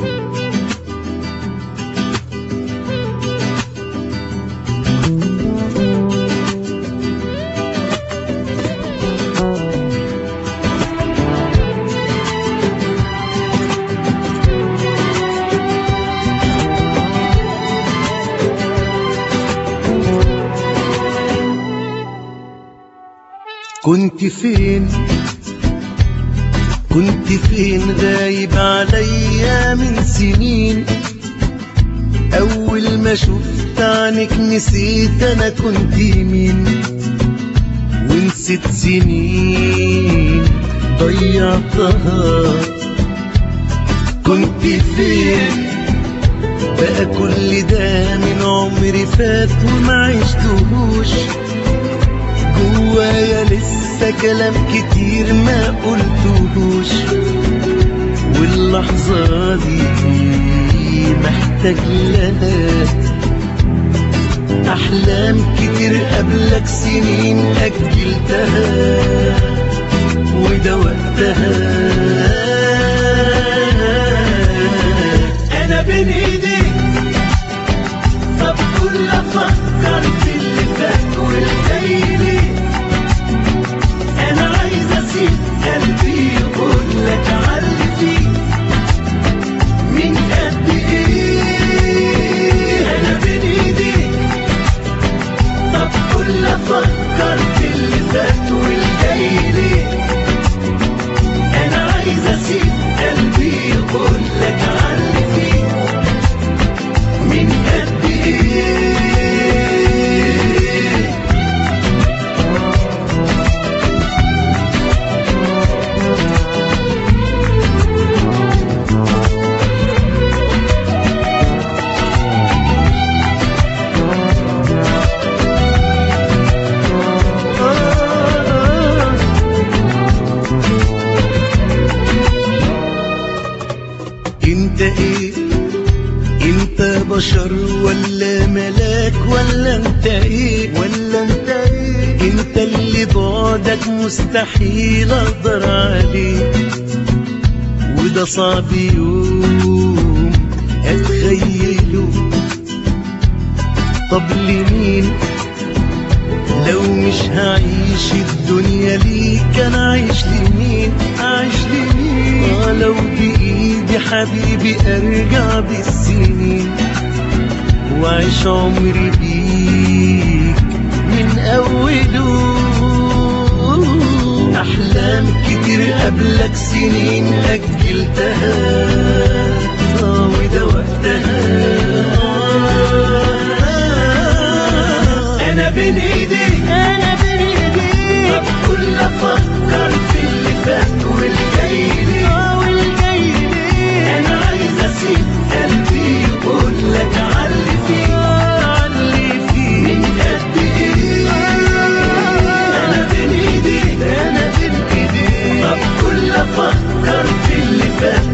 كنت فين كنت فين غايب عليا من سنين أول ما شفت عنك نسيت أنا كنت مين ونسيت سنين ضيعتها كنت فين بقى كل ده من عمري فات وما عشتهوش جوايا لسه كلام كتير ما قلتهوش واللحظة دي محتاج لها أحلام كتير قبلك سنين أجلتها وده وقتها أنا بين إيديك طب كل أفكر في اللي فات والجاي ليه أنا عايز أسيب قلبي يقول لك علي فيه من قد إيه أنا بين إيديك طب كل أفكر في اللي فات والجاي ليه أنا عايز أسيب قلبي يقول لك علي فيه من قد إيه انت ايه انت بشر ولا ملاك ولا انت ايه ولا انت ايه انت اللي بعدك مستحيل اقدر عليه وده صعب يوم اتخيله طب لمين لو مش هعيش الدنيا ليك انا عايش لمين عايش لمين آه لو بايدي حبيبي ارجع بالسنين واعيش عمري بيك من اوله احلام كتير قبلك سنين اجلتها آه وده وقتها انا بين ايديك انا بين ايديك طب كل افكر في اللي فات والجاي ليه اه والجاي ليه انا عايز اسيب قلبي يقول لك علي فيه علي فيه من قد ايه انا بين ايديك انا بين ايديك طب كل افكر في اللي فات